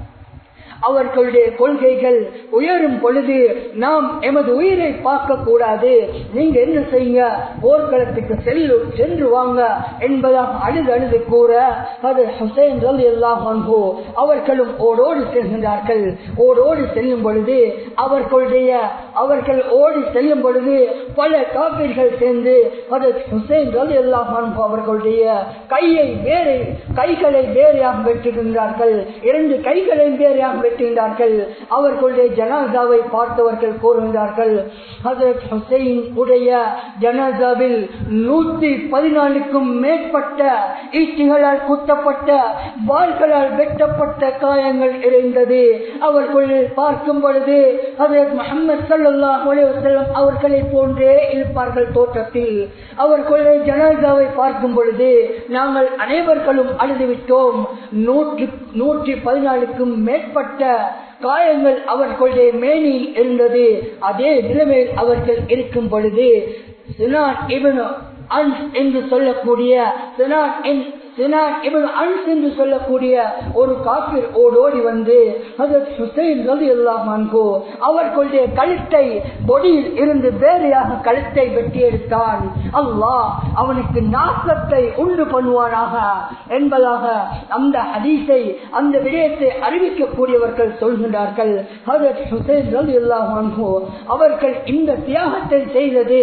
அவர்களுடைய கொள்கைகள் உயரும் பொழுது நாம் எமது உயிரை பார்க்க கூடாது நீங்க என்ன செய்யுங்க போர்க்களத்துக்கு செல்லு சென்று வாங்க என்பதாக அழுது அழுது கூற அது ஹுசைன் ரலி எல்லாம் அவர்களும் ஓடோடி செல்கின்றார்கள் ஓடோடி செல்லும் பொழுது அவர்களுடைய அவர்கள் ஓடி செல்லும் பொழுது பல காப்பீர்கள் சேர்ந்து அது ஹுசைன் ரலி எல்லாம் அவர்களுடைய கையை வேறு கைகளை வேறையாக வெட்டுகின்றார்கள் இரண்டு கைகளை வேறையாக வெட்டுகின்றார்கள் அவர்களுடைய ஜனாசாவை பார்த்தவர்கள் கூறுகின்றார்கள் ஹசரத் ஹுசைன் உடைய ஜனாசாவில் நூத்தி பதினாலுக்கும் மேற்பட்ட ஈட்டிகளால் குத்தப்பட்ட வாள்களால் வெட்டப்பட்ட காயங்கள் இருந்தது அவர்கள் பார்க்கும் பொழுது ஹசரத் முகமது சல்லாஹ் செல்லம் அவர்களை போன்றே இருப்பார்கள் தோற்றத்தில் அவர்களுடைய ஜனாசாவை பார்க்கும் பொழுது நாங்கள் அனைவர்களும் அழுதுவிட்டோம் நூற்றி நூற்றி பதினாலுக்கும் மேற்பட்ட காயங்கள் அவர்களுடைய மேனியில் இருந்தது அதே நிலைமையில் அவர்கள் இருக்கும் பொழுது சினான் இவனு அன்ஸ் என்று சொல்லக்கூடிய சினான் சினான் இவன் அன்ஸ் என்று சொல்லக்கூடிய ஒரு காப்பீர் ஓடோடி வந்து ஹசரத் ஹுசைன் ரலி அல்லாஹோ அவர்களுடைய கழுத்தை பொடியில் இருந்து வேறையாக கழுத்தை வெட்டி எடுத்தான் அல்லாஹ் அவனுக்கு நாசத்தை உண்டு பண்ணுவானாக என்பதாக அந்த ஹதீஸை அந்த விடயத்தை அறிவிக்கக்கூடியவர்கள் சொல்கின்றார்கள் ஹசரத் ஹுசைன் ரலி அல்லாஹோ அவர்கள் இந்த தியாகத்தை செய்தது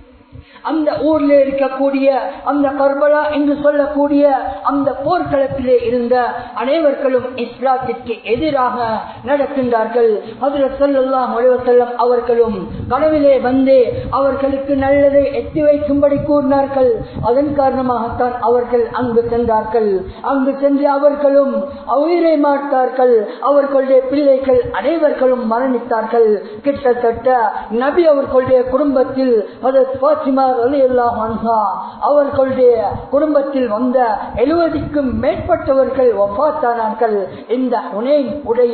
அந்த ஊர்ல இருக்கக்கூடிய அந்த கர்பலா என்று சொல்லக்கூடிய அந்த போர்க்களத்திலே இருந்த அனைவர்களும் இஸ்லாத்திற்கு எதிராக நடக்கின்றார்கள் அதில் சொல்லலாம் செல்லம் அவர்களும் கனவிலே வந்து அவர்களுக்கு நல்லதை எட்டி வைக்கும்படி கூறினார்கள் அதன் காரணமாகத்தான் அவர்கள் அங்கு சென்றார்கள் அங்கு சென்று அவர்களும் உயிரை மாட்டார்கள் அவர்களுடைய பிள்ளைகள் அனைவர்களும் மரணித்தார்கள் கிட்டத்தட்ட நபி அவர்களுடைய குடும்பத்தில் அது பாத்திமா அவர்களுடைய குடும்பத்தில் வந்த எழுபதுக்கும் மேற்பட்டவர்கள் ஒப்பாத்தானார்கள் இந்த உனேன் உடைய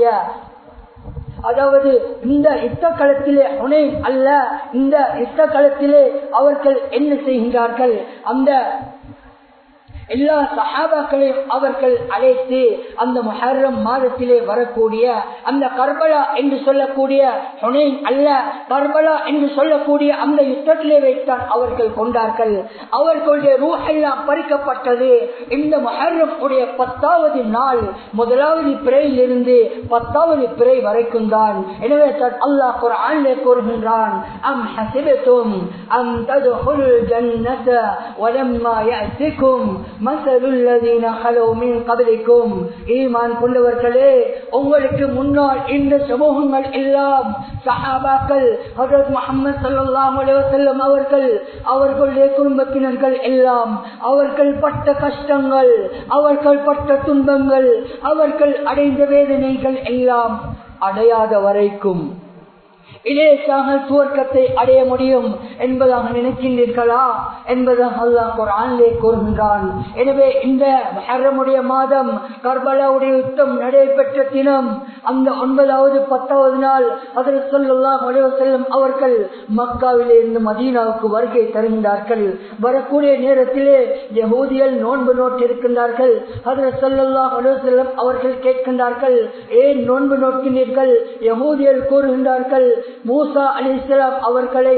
அதாவது இந்த யுத்த களத்திலே உனை அல்ல இந்த யுத்த களத்திலே அவர்கள் என்ன செய்கின்றார்கள் அந்த எல்லா சஹாபாக்களையும் அவர்கள் அழைத்து அந்த மஹர்ரம் மாதத்திலே வரக்கூடிய அந்த கர்பலா என்று சொல்லக்கூடிய ஹுனைன் அல்ல கர்பலா என்று சொல்லக்கூடிய அந்த யுத்தத்திலே வைத்தான் அவர்கள் கொண்டார்கள் அவர்களுடைய ரூஹெல்லாம் பறிக்கப்பட்டது இந்த மஹர்ரம் உடைய பத்தாவது நாள் முதலாவது பிறையில் இருந்து பத்தாவது பிறை வரைக்கும் தான் எனவே அல்லாஹ் குர்ஆனிலே கூறுகின்றான் அம் ஹசிபத்தும் அம் ததுல் ஜன்னத வலம்மா யஅதிக்கும் ஈமான் கொண்டவர்களே உங்களுக்கு முன்னால் இந்த சமூகங்கள் எல்லாம் சஹாபாக்கள் ஹசரத் முகமது சல்லாஹ் அலுவலம் அவர்கள் அவர்களுடைய குடும்பத்தினர்கள் எல்லாம் அவர்கள் பட்ட கஷ்டங்கள் அவர்கள் பட்ட துன்பங்கள் அவர்கள் அடைந்த வேதனைகள் எல்லாம் அடையாத வரைக்கும் இலேசாக சுவர்க்கத்தை அடைய முடியும் என்பதாக நினைக்கின்றீர்களா என்பதாக அல்லாஹ் குரானிலே கூறுகின்றான் எனவே இந்த மஹரமுடைய மாதம் கர்பலாவுடைய யுத்தம் நடைபெற்ற தினம் அந்த ஒன்பதாவது பத்தாவது நாள் அதில் சொல்லலாம் செல்லும் அவர்கள் மக்காவிலே இருந்து மதீனாவுக்கு வருகை தருகின்றார்கள் வரக்கூடிய நேரத்திலே யகூதியல் நோன்பு நோட்டிருக்கின்றார்கள் அதில் சொல்லலாம் செல்லும் அவர்கள் கேட்கின்றார்கள் ஏன் நோன்பு நோக்கினீர்கள் யகூதியல் கூறுகின்றார்கள் மூசா அலி இஸ்லாம் அவர்களை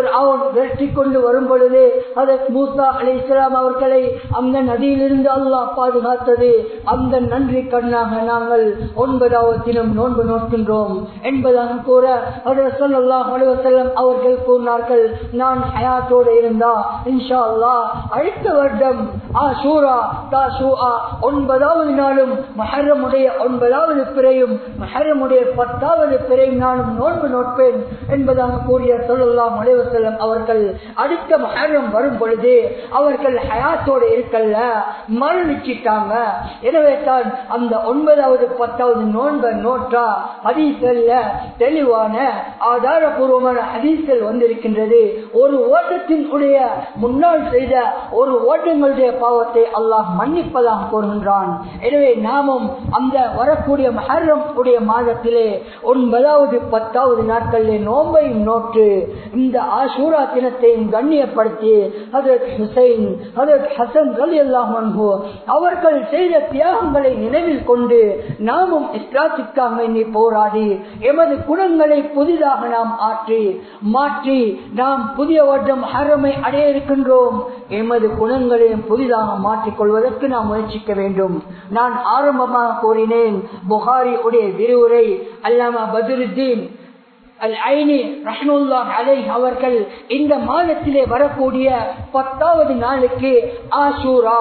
விரட்டி கொண்டு வரும் பொழுது அதற்கு மூசா அலி இஸ்லாம் அவர்களை அந்த நதியிலிருந்து அல்லாஹ் பாதுகாத்தது அந்த நன்றி கண்ணாக நாங்கள் ஒன்பதாவது தினம் நோன்பு நோக்கின்றோம் என்பதாக கூற அவர் சொல்லலாம் அலுவலம் அவர்கள் கூறினார்கள் நான் ஹயாத்தோடு இருந்தா இன்ஷா அல்லா அடுத்த வருடம் ஆஷூரா தாஷூஆ ஒன்பதாவது நாளும் மஹரமுடைய ஒன்பதாவது பிறையும் மஹரமுடைய பத்தாவது பிறையும் நானும் நோன்பு நோட்பேன் என்பதாக கூறிய சொல்லலாம் அலைவசல்லம் அவர்கள் அடுத்த மஹரம் வரும் பொழுது அவர்கள் ஹயாத்தோடு இருக்கல்ல மரணிச்சிட்டாங்க எனவே தான் அந்த ஒன்பதாவது பத்தாவது நோன்பை நோற்றா ஹதீசல்ல தெளிவான ஆதாரபூர்வமான ஹதீசல் வந்திருக்கின்றது ஒரு ஓட்டத்தின் உடைய முன்னால் செய்த ஒரு ஓட்டங்களுடைய பாவத்தை அல்லாஹ் மன்னிப்பதாக கூறுகின்றான் எனவே நாமும் அந்த வரக்கூடிய மஹரம் உடைய மாதத்திலே ஒன்பதாவது பத்தாவது நாட்களிலே நோன்பையும் நோற்று இந்த ஆசூரா தினத்தையும் கண்ணியப்படுத்தி ஹதரத் ஹுசைன் ஹதரத் ஹசன் அலி அல்லாஹ் அவர்கள் செய்த தியாகங்களை நினைவில் கொண்டு நாமும் இஸ்லாத்திற்காக எண்ணி போராடி எமது குணங்களை புதிதாக நாம் ஆற்றி மாற்றி நாம் புதிய வருடம் ஹரமை அடைய இருக்கின்றோம் எமது குணங்களையும் புதிதாக மாற்றிக் கொள்வதற்கு நாம் முயற்சிக்க வேண்டும் நான் ஆரம்பமாக கூறினேன் புகாரி உடைய விரிவுரை அல்லாமா பதுருத்தீன் அல் ஐனி ரஹ்முல்லா அலை அவர்கள் இந்த மாதத்திலே வரக்கூடிய பத்தாவது நாளுக்கு ஆஷூரா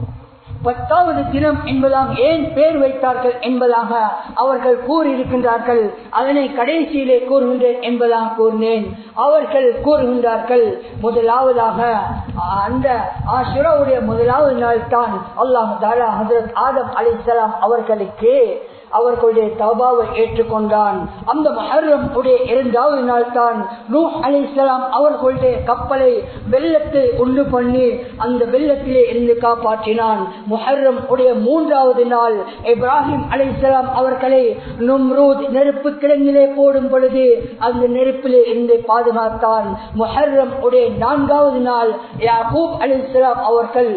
பத்தாவது தினம் என்பதாக ஏன் பேர் வைத்தார்கள் என்பதாக அவர்கள் கூறியிருக்கின்றார்கள் அதனை கடைசியிலே கூறுகின்றேன் என்பதாக கூறினேன் அவர்கள் கூறுகின்றார்கள் முதலாவதாக அந்த ஆசுராவுடைய முதலாவது நாள் தான் அல்லாஹ் தாலா ஹசரத் ஆதம் அலிசலாம் அவர்களுக்கு அவர்களுடைய தபாவை ஏற்றுக்கொண்டான் அந்த மஹர்ரம் உடைய இரண்டாவது நாள் தான் நூ அலி இஸ்லாம் அவர்களுடைய கப்பலை வெள்ளத்தை உண்டு பண்ணி அந்த வெள்ளத்திலே இருந்து காப்பாற்றினான் முஹர்ரம் உடைய மூன்றாவது நாள் இப்ராஹிம் அலி இஸ்லாம் அவர்களை நும்ரூத் நெருப்பு கிழங்கிலே போடும் பொழுது அந்த நெருப்பிலே இருந்து பாதுகாத்தான் முஹர்ரம் உடைய நான்காவது நாள் யாக்கூப் அலி இஸ்லாம் அவர்கள்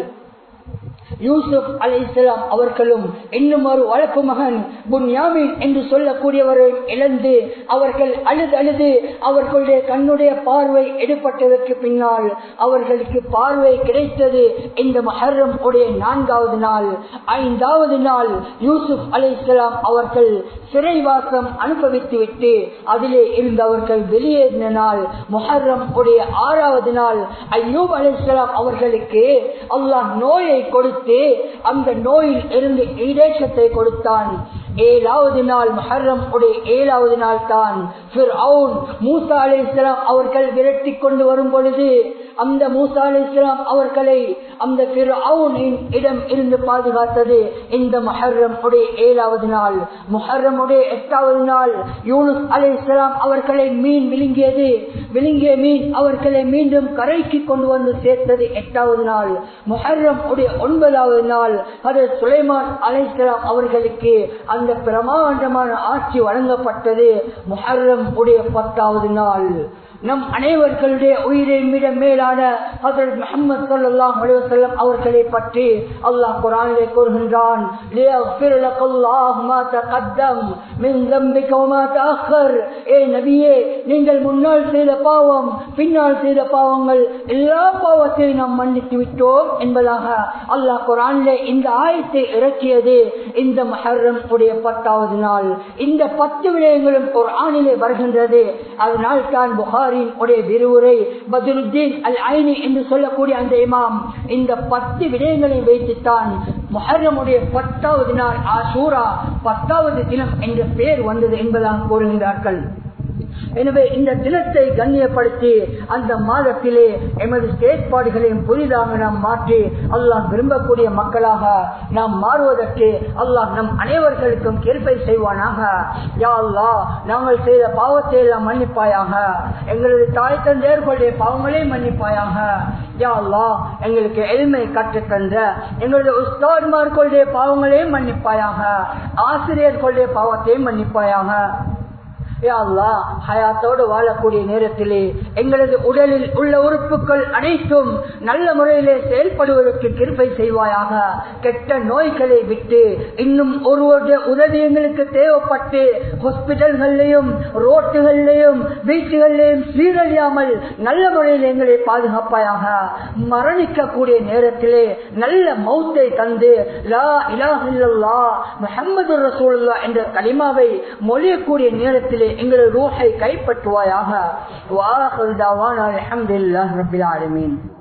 யூசுப் அலி இஸ்லாம் அவர்களும் இன்னும் ஒரு வழக்கு மகன் புன்யாமின் என்று சொல்லக்கூடியவரையும் இழந்து அவர்கள் அழுது அழுது அவர்களுடைய கண்ணுடைய பார்வை எடுப்பட்டதற்கு பின்னால் அவர்களுக்கு பார்வை கிடைத்தது இந்த மஹர்ரம் உடைய நான்காவது நாள் ஐந்தாவது நாள் யூசுப் அலி இஸ்லாம் அவர்கள் சிறைவாசம் அனுபவித்து விட்டு அதிலே இருந்து அவர்கள் வெளியேறின நாள் முஹர்ரம் உடைய ஆறாவது நாள் ஐயூப் அலி இஸ்லாம் அவர்களுக்கு அல்லாஹ் நோயை கொடுத்து அந்த நோயில் இருந்து ஈடேற்றத்தை கொடுத்தான் ஏழாவது நாள் மஹர்ரம் உடைய ஏழாவது நாள் தான் மூசா அலி இஸ்லாம் அவர்கள் விரட்டி கொண்டு வரும் பொழுது அந்த மூசா அலி இஸ்லாம் அவர்களை அந்த இடம் இருந்து பாதுகாத்தது இந்த மஹர்ரம் உடைய ஏழாவது நாள் முஹர்ரம் உடைய எட்டாவது நாள் யூனுஸ் அலி இஸ்லாம் அவர்களை மீன் விழுங்கியது விழுங்கிய மீன் அவர்களை மீண்டும் கரைக்கு கொண்டு வந்து சேர்த்தது எட்டாவது நாள் முஹர்ரம் உடைய ஒன்பதாவது நாள் அது சுலைமான் அலை இஸ்லாம் அவர்களுக்கு அந்த பிரமாண்டமான ஆட்சி வழங்கப்பட்டது முஹர்ரம் உடைய பத்தாவது நாள் நம் அனைவர்களுடைய உயிரை மிக மேலான ஹசரத் முகமது சொல்லாஹ் அலுவலம் அவர்களை பற்றி அல்லாஹ் குரானிலே கூறுகின்றான் நீங்கள் முன்னால் செய்த பாவம் பின்னால் செய்த பாவங்கள் எல்லா பாவத்தையும் நாம் மன்னித்து விட்டோம் என்பதாக அல்லாஹ் குரானிலே இந்த ஆயத்தை இறக்கியது இந்த மஹர்ரம் உடைய பத்தாவது நாள் இந்த பத்து விடயங்களும் ஒரு ஆணிலே வருகின்றது அதனால் தான் புகாரின் உடைய விரிவுரை பதுருத்தீன் அல் ஐனி என்று சொல்லக்கூடிய அந்த இமாம் இந்த பத்து விடயங்களை வைத்துத்தான் முஹர்ரமுடைய பத்தாவது நாள் ஆசூரா பத்தாவது தினம் என்ற பெயர் வந்தது என்பதாக கூறுகின்றார்கள் எனவே இந்த தினத்தை கண்ணியப்படுத்தி அந்த மாதத்திலே எமது செயற்பாடுகளையும் புதிதாக நாம் மாற்றி அல்லாஹ் விரும்பக்கூடிய மக்களாக நாம் மாறுவதற்கு அல்லாஹ் நம் அனைவர்களுக்கும் கிருப்பை செய்வானாக யா அல்லா நாங்கள் செய்த பாவத்தை எல்லாம் மன்னிப்பாயாக எங்களது தாய் தந்தையர்களுடைய பாவங்களே மன்னிப்பாயாக யா அல்லா எங்களுக்கு எளிமை கற்றுத்தந்த எங்களுடைய உஸ்தான்மார்களுடைய பாவங்களையும் மன்னிப்பாயாக ஆசிரியர்களுடைய பாவத்தையும் மன்னிப்பாயாக யா அல்லாஹ் ஹயாத்தோடு வாழக்கூடிய நேரத்திலே எங்களது உடலில் உள்ள உறுப்புகள் அனைத்தும் நல்ல முறையிலே செயல்படுவதற்கு கிருப்பை செய்வாயாக கெட்ட நோய்களை விட்டு இன்னும் ஒருவருடைய உதவி எங்களுக்கு தேவைப்பட்டு ஹாஸ்பிட்டல்கள்லையும் ரோட்டுகள்லையும் வீட்டுகள்லையும் சீரழியாமல் நல்ல முறையில் எங்களை பாதுகாப்பாயாக மரணிக்கக்கூடிய நேரத்திலே நல்ல மௌத்தை தந்து லா இலாஹ இல்லல்லாஹ் முஹம்மது ரசூலுல்லாஹ் என்ற கலிமாவை மொழியக்கூடிய நேரத்திலே எங்களது ரூஹை கைப்பற்றுவாயாக வாஹல் தாவான அல்ஹம்துலில்லாஹி ரப்பில் ஆலமீன்